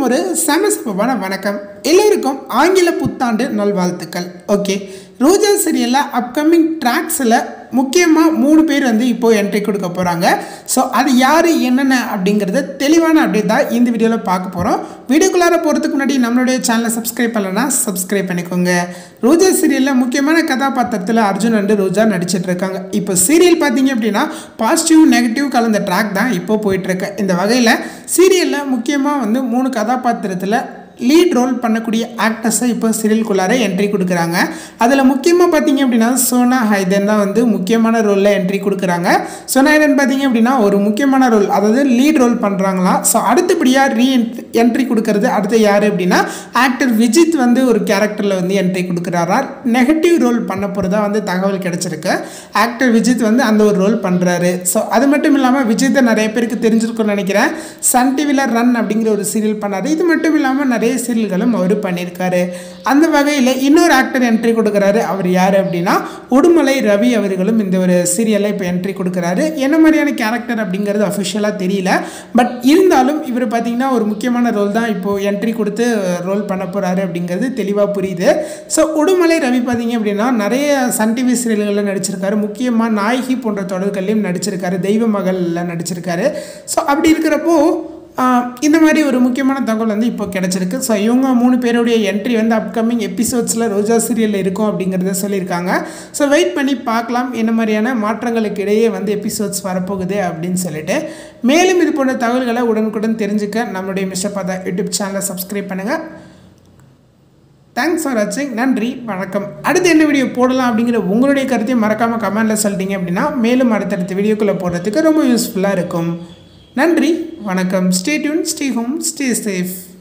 ஒரு சமசபமான வணக்கம் எல்லோருக்கும் ஆங்கில புத்தாண்டு நல்வாழ்த்துக்கள் ஓகே ரோஜா சீரியலில் அப்கமிங் ட்ராக்ஸில் முக்கியமாக மூணு பேர் வந்து இப்போது என்ட்ரி கொடுக்க போகிறாங்க ஸோ அது யார் என்னென்ன அப்படிங்கிறத தெளிவான அப்டேட் தான் இந்த வீடியோவில் பார்க்க போகிறோம் வீடியோக்குள்ளார போகிறதுக்கு முன்னாடி நம்மளுடைய சேனலை சப்ஸ்கிரைப் பண்ணலன்னா சப்ஸ்கிரைப் பண்ணிக்கோங்க ரோஜா சீரியலில் முக்கியமான கதாபாத்திரத்தில் அர்ஜுன் அண்டு ரோஜா நடிச்சிட்டு இருக்காங்க இப்போ சீரியல் பார்த்தீங்க அப்படின்னா பாசிட்டிவ் நெகட்டிவ் கலந்த ட்ராக் தான் இப்போ போயிட்டுருக்கு இந்த வகையில் சீரியலில் முக்கியமாக வந்து மூணு கதாபாத்திரத்தில் லீட் ரோல் பண்ணக்கூடிய ஆக்டர்ஸை இப்போ சீரியலுக்குள்ளார என்ட்ரி கொடுக்குறாங்க அதில் முக்கியமாக பார்த்தீங்க அப்படின்னா சோனா ஹைதன் தான் வந்து முக்கியமான ரோலில் என்ட்ரி கொடுக்குறாங்க சோனா ஹைதன் பார்த்தீங்க அப்படின்னா ஒரு முக்கியமான ரோல் அதாவது லீட் ரோல் பண்ணுறாங்களாம் ஸோ அடுத்தபடியாக ரீ என்ட்ரி கொடுக்கறது அடுத்து யார் அப்படின்னா ஆக்டர் விஜித் வந்து ஒரு கேரக்டரில் வந்து என்ட்ரி கொடுக்குறாரா நெகட்டிவ் ரோல் பண்ண போகிறதா வந்து தகவல் கிடச்சிருக்கு ஆக்டர் விஜித் வந்து அந்த ஒரு ரோல் பண்ணுறாரு ஸோ அது மட்டும் இல்லாமல் விஜித்தை நிறைய பேருக்கு தெரிஞ்சிருக்கும்னு நினைக்கிறேன் சன் டிவியில் ரன் அப்படிங்கிற ஒரு சீரியல் பண்ணார் இது மட்டும் இல்லாமல் நிறைய சீரியல்களும் அவர் பண்ணியிருக்காரு அந்த வகையில் இன்னொரு ஆக்டர் என்ட்ரி கொடுக்குறாரு அவர் யார் அப்படின்னா உடுமலை ரவி அவர்களும் இந்த ஒரு சீரியலில் இப்போ என்ட்ரி கொடுக்குறாரு என்ன மாதிரியான கேரக்டர் அப்படிங்கிறது அஃபிஷியலாக தெரியல பட் இருந்தாலும் இவர் பார்த்தீங்கன்னா ஒரு முக்கியமான ரோல் தான் இப்போது என்ட்ரி கொடுத்து ரோல் பண்ண போகிறாரு அப்படிங்கிறது தெளிவாக புரியுது ஸோ உடுமலை ரவி பார்த்தீங்க அப்படின்னா நிறைய சன் டிவி சீரியல்களில் நடிச்சிருக்காரு முக்கியமாக நாயகி போன்ற தொடர்கள்லையும் நடிச்சிருக்காரு தெய்வ மகளில் நடிச்சிருக்காரு ஸோ அப்படி இருக்கிறப்போ ஆஹ் இந்த மாதிரி ஒரு முக்கியமான தகவல் வந்து இப்போ கிடச்சிருக்கு ஸோ இவங்க மூணு பேருடைய என்ட்ரி வந்து அப்கமிங் எபிசோட்ஸில் ரோஜா சீரியலில் இருக்கும் அப்படிங்கிறத சொல்லியிருக்காங்க ஸோ வெயிட் பண்ணி பார்க்கலாம் என்ன மாதிரியான மாற்றங்களுக்கு இடையே வந்து எபிசோட்ஸ் வரப்போகுது அப்படின்னு சொல்லிட்டு மேலும் இது போன்ற தகவல்களை உடனுக்குடன் தெரிஞ்சுக்க நம்மளுடைய மிஸ்டர் பாதா யூடியூப் சேனலை சப்ஸ்கிரைப் பண்ணுங்கள் தேங்க்ஸ் ஃபார் வாட்சிங் நன்றி வணக்கம் அடுத்து என்ன வீடியோ போடலாம் அப்படிங்கிற உங்களுடைய கருத்தையும் மறக்காமல் கமெண்டில் சொல்லிட்டீங்க அப்படின்னா மேலும் அடுத்தடுத்த வீடியோக்குள்ளே போடுறதுக்கு ரொம்ப யூஸ்ஃபுல்லாக இருக்கும் நன்றி வணக்கம் stay tune stay home stay safe